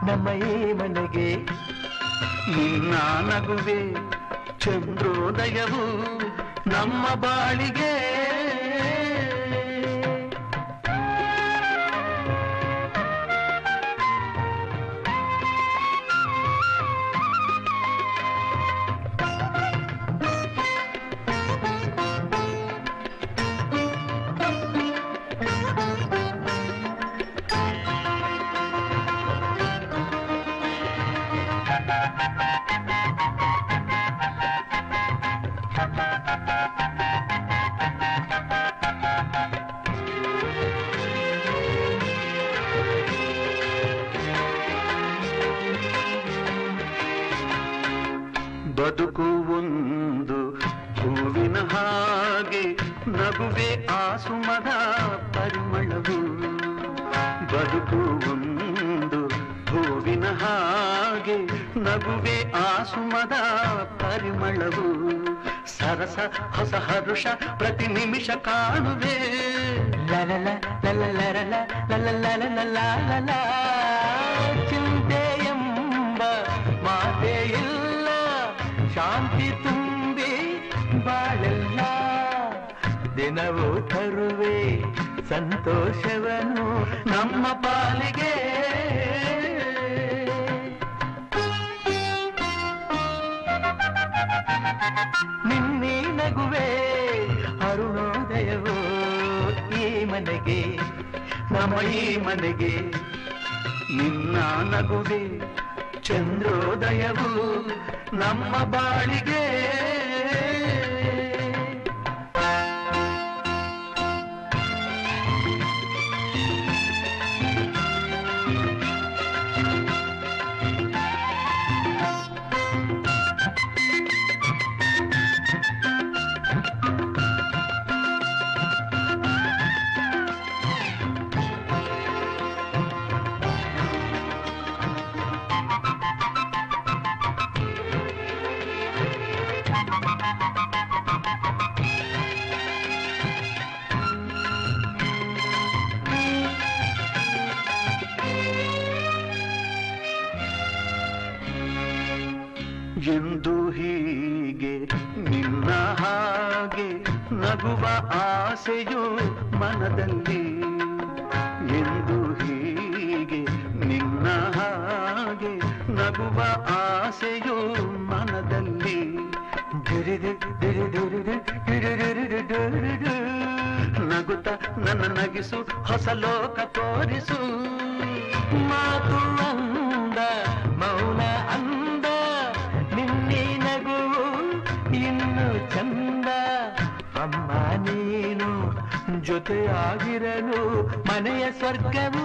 ನಮ್ಮ ಈ ಮನೆಗೆ ನಿನ್ನ ನಗುವೆ ಚಂದ್ರೋದಯವು ನಮ್ಮ ಬಾಳಿಗೆ ಬದುಕು ಒಂದು ಹೂವಿನ ಹಾಗೆ ನಗುವೆ ಆ ಸುಮದ ಪರಿಮಳವು ಬದುಕು ಒಂದು ಹೂವಿನ ಹಾಗೆ ನಗುವೆ ಆ ಸುಮದ ಪರಿಮಳವು ಸರಸ ಹೊಸ ಹರುಷ ಪ್ರತಿ ನಿಮಿಷ ಕಾಣುವೆ ಲಲಲ ಲಲಲರಲ ಲಲಲಲಲಲಲಲ. ಚಿಂತೆ ಎಂಬ ಮಾತೆ ಇಲ್ಲ ಶಾಂತಿ ತುಂಬಿ ಬಾಳೆಲ್ಲ ದಿನವೂ ತರುವೆ ಸಂತೋಷವನು ನಮ್ಮ ಪಾಲಿಗೆ ನಿನ್ನೆ ನಗುವೆ ಅರುಣೋದಯವು ಈ ಮನೆಗೆ ನಮ್ಮ ಈ ಮನೆಗೆ ನಿನ್ನ ನಗುವೆ ಚಂದ್ರೋದಯವು ನಮ್ಮ ಬಾಳಿಗೆ ಎಂದು ಹೀಗೆ ನಿನ್ನ ಹಾಗೆ ನಗುವ ಆಸೆಯು ಮನದಲ್ಲಿ ಎಂದು ಹೀಗೆ ನಿನ್ನ ಹಾಗೆ ನಗುವ ಆಸೆಯು ಮನದಲ್ಲಿ ದುರಿದು ದುರಿದುರಿದು ದುರಿದುರಿದುರಿದು. ನಗುತ್ತ ನನ್ನ ನಗಿಸು ಹೊಸ ಲೋಕ ತೋರಿಸು ಮಾತು ಅಂದ ಮೌನ ಅಂದ ನಿನ್ನೆ ನಗುವು ಇನ್ನು ಚಂದ ಅಮ್ಮ ನೀನು ಜೊತೆಯಾಗಿರಲು ಮನೆಯ ಸ್ವರ್ಗವು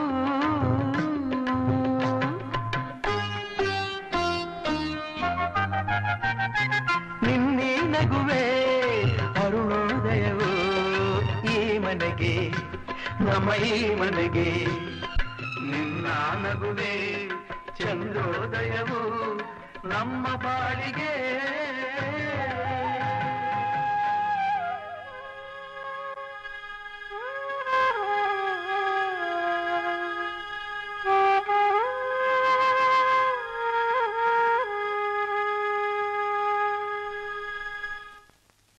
ನಿನ್ನೆ ನಗುವೆ ಅರುಣೋದಯವು ಈ ಮನೆಗೆ ನಮ್ಮ ಈ ಮನೆಗೆ ನಿನ್ನ ನಗುವೆ ಚಂದ್ರೋದಯವು ನಮ್ಮ ಬಾಳಿಗೆ